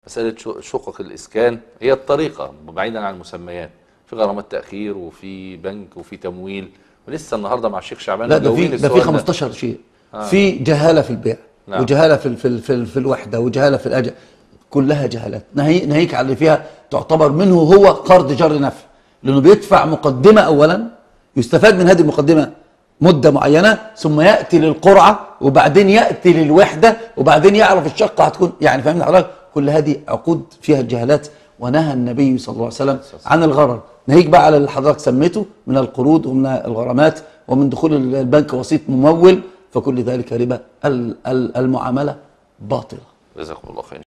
مساله شو- شقق الاسكان هي الطريقه بعيدا عن المسميات في غرامات تاخير وفي بنك وفي تمويل ولسه النهارده مع الشيخ شعبان لا ده في مجاوبين ده في السؤال 15 شيء في جهاله في البيع نعم. وجهاله في ال- في ال- في, ال- في الوحده وجهاله في الاجل كلها جهالات نهي ناهيك على اللي فيها تعتبر منه هو قرض جر نفع لانه بيدفع مقدمه اولا يستفاد من هذه المقدمه مده معينه ثم ياتي للقرعه وبعدين ياتي للوحده وبعدين يعرف الشقه هتكون يعني فاهمني حضرتك كل هذه عقود فيها الجهالات ونهى النبي صلى الله عليه وسلم عن الغرر ناهيك بقى على اللي حضرتك سميته من القروض ومن الغرامات ومن دخول البنك وسيط ممول فكل ذلك ربا ال- ال- المعامله باطله جزاكم الله خير